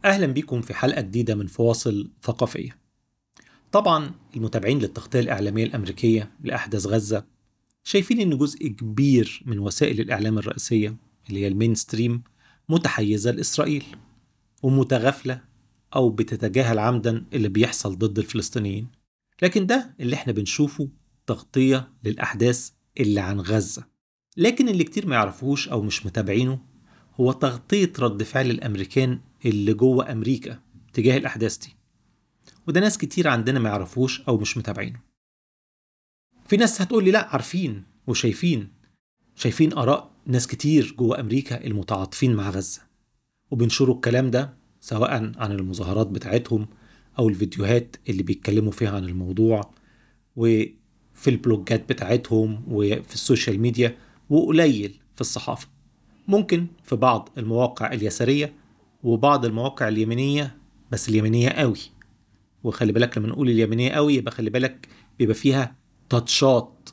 أهلا بكم في حلقة جديدة من فواصل ثقافية. طبعا المتابعين للتغطية الإعلامية الأمريكية لأحداث غزة شايفين إن جزء كبير من وسائل الإعلام الرئيسية اللي هي المين ستريم متحيزة لإسرائيل ومتغافلة أو بتتجاهل عمدا اللي بيحصل ضد الفلسطينيين. لكن ده اللي احنا بنشوفه تغطية للأحداث اللي عن غزة. لكن اللي كتير ما يعرفوش أو مش متابعينه هو تغطية رد فعل الأمريكان اللي جوه أمريكا تجاه الأحداث دي وده ناس كتير عندنا ما يعرفوش أو مش متابعينه في ناس هتقول لي لا عارفين وشايفين شايفين آراء ناس كتير جوه أمريكا المتعاطفين مع غزة وبينشروا الكلام ده سواء عن المظاهرات بتاعتهم أو الفيديوهات اللي بيتكلموا فيها عن الموضوع وفي البلوجات بتاعتهم وفي السوشيال ميديا وقليل في الصحافة ممكن في بعض المواقع اليسارية وبعض المواقع اليمينية بس اليمينية قوي وخلي بالك لما نقول اليمينية قوي يبقى خلي بالك بيبقى فيها تاتشات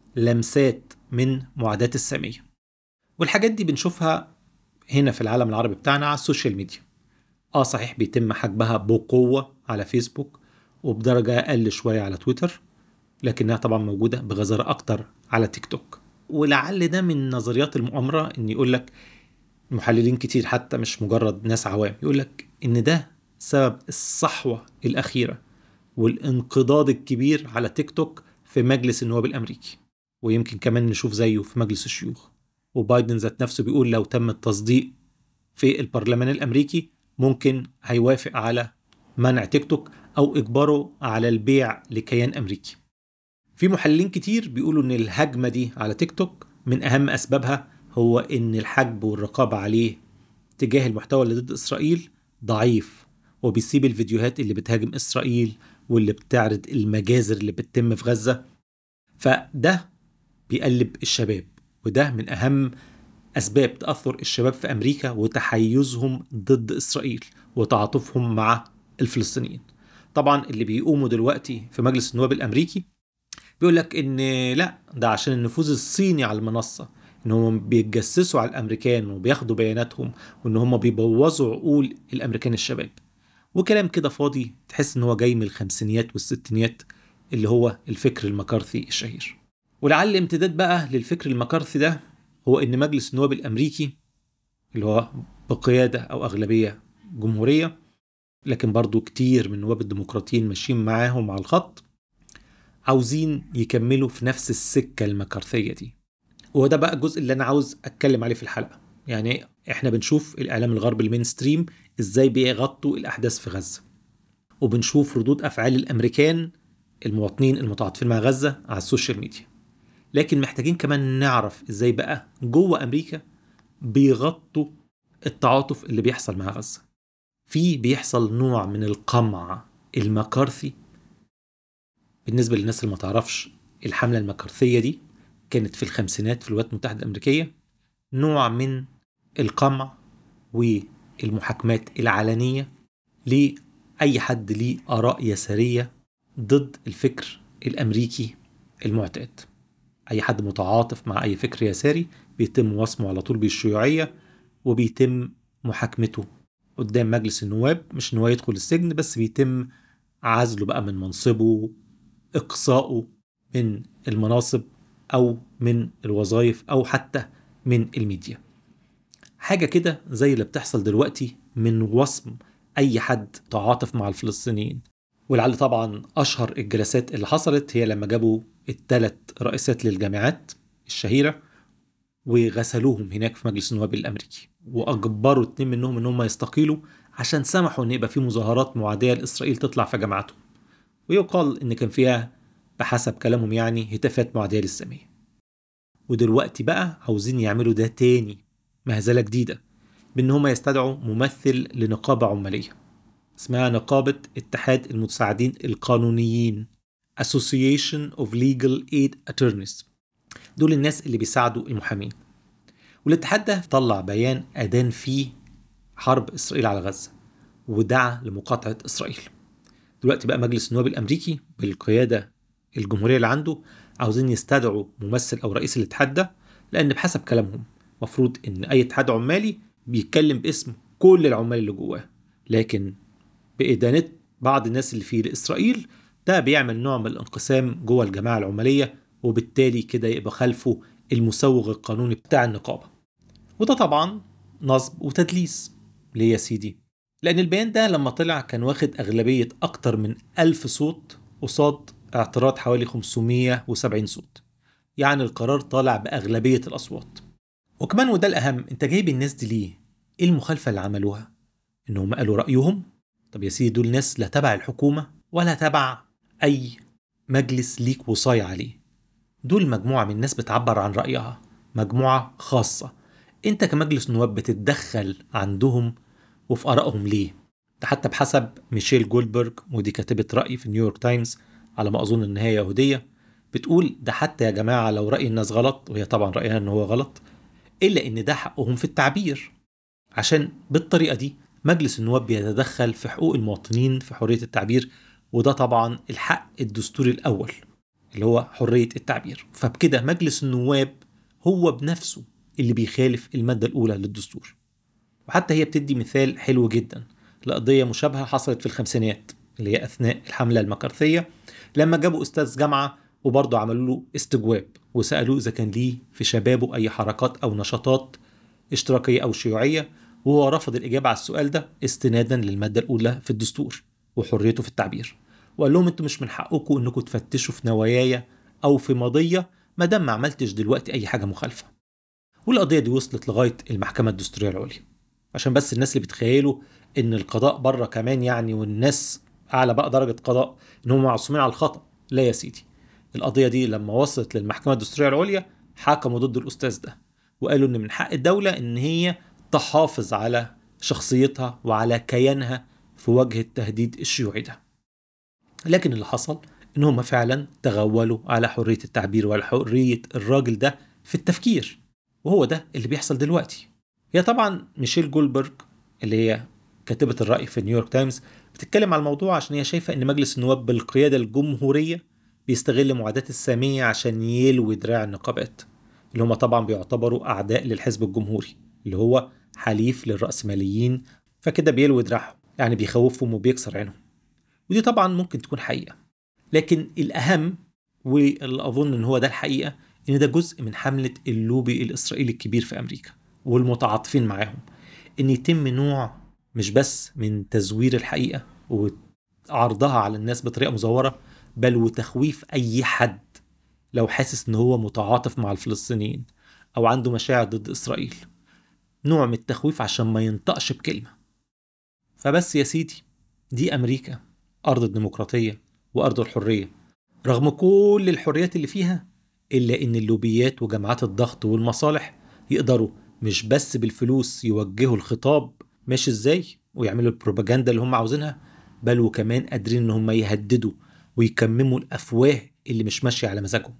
لمسات من معاداة السامية والحاجات دي بنشوفها هنا في العالم العربي بتاعنا على السوشيال ميديا اه صحيح بيتم حجبها بقوة على فيسبوك وبدرجة أقل شوية على تويتر لكنها طبعا موجودة بغزارة أكتر على تيك توك ولعل ده من نظريات المؤامرة إن يقول لك محللين كتير حتى مش مجرد ناس عوام يقول لك إن ده سبب الصحوة الأخيرة والانقضاض الكبير على تيك توك في مجلس النواب الأمريكي ويمكن كمان نشوف زيه في مجلس الشيوخ وبايدن ذات نفسه بيقول لو تم التصديق في البرلمان الأمريكي ممكن هيوافق على منع تيك توك أو إجباره على البيع لكيان أمريكي في محللين كتير بيقولوا إن الهجمة دي على تيك توك من أهم أسبابها هو إن الحجب والرقابة عليه تجاه المحتوى اللي ضد إسرائيل ضعيف وبيسيب الفيديوهات اللي بتهاجم إسرائيل واللي بتعرض المجازر اللي بتتم في غزة فده بيقلب الشباب وده من أهم أسباب تأثر الشباب في أمريكا وتحيزهم ضد إسرائيل وتعاطفهم مع الفلسطينيين طبعا اللي بيقوموا دلوقتي في مجلس النواب الأمريكي بيقول لك إن لا ده عشان النفوذ الصيني على المنصة إن هم بيتجسسوا على الأمريكان وبياخدوا بياناتهم وإن هم بيبوظوا عقول الأمريكان الشباب وكلام كده فاضي تحس إن هو جاي من الخمسينيات والستينيات اللي هو الفكر المكارثي الشهير ولعل امتداد بقى للفكر المكارثي ده هو إن مجلس النواب الأمريكي اللي هو بقيادة أو أغلبية جمهورية لكن برضو كتير من النواب الديمقراطيين ماشيين معاهم على الخط عاوزين يكملوا في نفس السكة المكارثية دي وده بقى الجزء اللي أنا عاوز أتكلم عليه في الحلقة يعني إحنا بنشوف الإعلام الغربي المين ستريم إزاي بيغطوا الأحداث في غزة وبنشوف ردود أفعال الأمريكان المواطنين المتعاطفين مع غزة على السوشيال ميديا لكن محتاجين كمان نعرف إزاي بقى جوه أمريكا بيغطوا التعاطف اللي بيحصل مع غزة في بيحصل نوع من القمع المكارثي بالنسبة للناس اللي ما تعرفش الحملة المكارثية دي كانت في الخمسينات في الولايات المتحدة الأمريكية نوع من القمع والمحاكمات العلنية لأي حد ليه آراء يسارية ضد الفكر الأمريكي المعتاد أي حد متعاطف مع أي فكر يساري بيتم وصمه على طول بالشيوعية وبيتم محاكمته قدام مجلس النواب مش ان هو يدخل السجن بس بيتم عزله بقى من منصبه اقصائه من المناصب او من الوظائف او حتى من الميديا حاجه كده زي اللي بتحصل دلوقتي من وصم اي حد تعاطف مع الفلسطينيين ولعل طبعا اشهر الجلسات اللي حصلت هي لما جابوا الثلاث رئيسات للجامعات الشهيره وغسلوهم هناك في مجلس النواب الامريكي واجبروا اتنين منهم ان هم يستقيلوا عشان سمحوا ان يبقى في مظاهرات معاديه لاسرائيل تطلع في جامعاتهم ويقال ان كان فيها بحسب كلامهم يعني هتافات معاديه للساميه ودلوقتي بقى عاوزين يعملوا ده تاني مهزله جديده بان هم يستدعوا ممثل لنقابه عماليه اسمها نقابه اتحاد المتساعدين القانونيين Association of Legal Aid Attorneys دول الناس اللي بيساعدوا المحامين والاتحاد ده طلع بيان أدان فيه حرب إسرائيل على غزة ودعا لمقاطعة إسرائيل دلوقتي بقى مجلس النواب الأمريكي بالقيادة الجمهورية اللي عنده عاوزين يستدعوا ممثل أو رئيس الاتحاد ده لأن بحسب كلامهم مفروض إن أي اتحاد عمالي بيتكلم باسم كل العمال اللي جواه لكن بإدانة بعض الناس اللي فيه لإسرائيل ده بيعمل نوع من الانقسام جوه الجماعة العمالية وبالتالي كده يبقى خلفه المسوغ القانوني بتاع النقابة وده طبعا نصب وتدليس ليه يا سيدي لأن البيان ده لما طلع كان واخد أغلبية أكتر من ألف صوت قصاد اعتراض حوالي 570 صوت يعني القرار طالع بأغلبية الأصوات وكمان وده الأهم أنت جايب الناس دي ليه؟ إيه المخالفة اللي عملوها؟ إنهم قالوا رأيهم؟ طب يا سيدي دول ناس لا تبع الحكومة ولا تبع أي مجلس ليك وصاية عليه دول مجموعة من الناس بتعبر عن رأيها مجموعة خاصة أنت كمجلس نواب بتتدخل عندهم وفي آرائهم ليه؟ ده حتى بحسب ميشيل جولدبرج ودي كاتبة رأي في نيويورك تايمز على ما أظن إن هي يهودية بتقول ده حتى يا جماعة لو رأي الناس غلط وهي طبعا رأيها إن هو غلط إلا إن ده حقهم في التعبير عشان بالطريقة دي مجلس النواب بيتدخل في حقوق المواطنين في حرية التعبير وده طبعا الحق الدستوري الأول اللي هو حرية التعبير فبكده مجلس النواب هو بنفسه اللي بيخالف المادة الأولى للدستور وحتى هي بتدي مثال حلو جدا لقضية مشابهة حصلت في الخمسينات اللي هي أثناء الحملة المكارثية لما جابوا أستاذ جامعة وبرضه عملوا له استجواب وسألوه إذا كان ليه في شبابه أي حركات أو نشاطات اشتراكية أو شيوعية وهو رفض الإجابة على السؤال ده استنادا للمادة الأولى في الدستور وحريته في التعبير وقال لهم انتوا مش من حقكم انكم تفتشوا في نواياي او في ماضيه ما دام ما عملتش دلوقتي اي حاجه مخالفه والقضيه دي وصلت لغايه المحكمه الدستوريه العليا عشان بس الناس اللي بتخيلوا ان القضاء بره كمان يعني والناس اعلى بقى درجه قضاء ان هم معصومين على الخطا لا يا سيدي القضيه دي لما وصلت للمحكمه الدستوريه العليا حكموا ضد الاستاذ ده وقالوا ان من حق الدوله ان هي تحافظ على شخصيتها وعلى كيانها في وجه التهديد الشيوعي ده لكن اللي حصل ان هم فعلا تغولوا على حريه التعبير وعلى حريه الراجل ده في التفكير وهو ده اللي بيحصل دلوقتي هي طبعا ميشيل جولبرج اللي هي كاتبة الرأي في نيويورك تايمز بتتكلم على الموضوع عشان هي شايفة إن مجلس النواب بالقيادة الجمهورية بيستغل معاداة السامية عشان يلوي دراع النقابات اللي هم طبعا بيعتبروا أعداء للحزب الجمهوري اللي هو حليف للرأسماليين فكده بيلوي دراعهم يعني بيخوفهم وبيكسر عينهم ودي طبعا ممكن تكون حقيقة لكن الأهم واللي أظن إن هو ده الحقيقة إن ده جزء من حملة اللوبي الإسرائيلي الكبير في أمريكا والمتعاطفين معاهم إن يتم نوع مش بس من تزوير الحقيقة وعرضها على الناس بطريقة مزورة بل وتخويف أي حد لو حاسس إن هو متعاطف مع الفلسطينيين أو عنده مشاعر ضد إسرائيل نوع من التخويف عشان ما ينطقش بكلمة فبس يا سيدي دي أمريكا أرض الديمقراطية وأرض الحرية رغم كل الحريات اللي فيها إلا إن اللوبيات وجماعات الضغط والمصالح يقدروا مش بس بالفلوس يوجهوا الخطاب ماشي إزاي ويعملوا البروباجندا اللي هم عاوزينها بل وكمان قادرين إن هم يهددوا ويكمموا الأفواه اللي مش ماشية على مزاجهم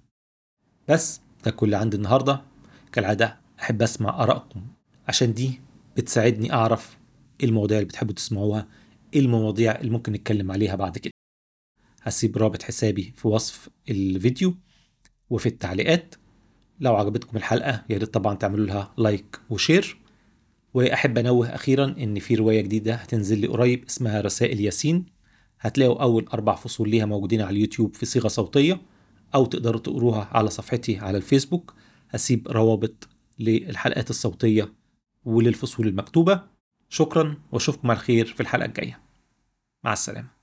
بس ده كل عندي النهاردة كالعادة أحب أسمع آرائكم عشان دي بتساعدني أعرف إيه المواضيع اللي بتحبوا تسمعوها إيه المواضيع اللي ممكن نتكلم عليها بعد كده هسيب رابط حسابي في وصف الفيديو وفي التعليقات لو عجبتكم الحلقة يا ريت طبعا تعملوا لها لايك وشير وأحب أنوه أخيرا إن في رواية جديدة هتنزل لي قريب اسمها رسائل ياسين هتلاقوا أول أربع فصول ليها موجودين على اليوتيوب في صيغة صوتية أو تقدروا تقروها على صفحتي على الفيسبوك هسيب روابط للحلقات الصوتية وللفصول المكتوبة شكرا واشوفكم على خير في الحلقة الجاية مع السلامة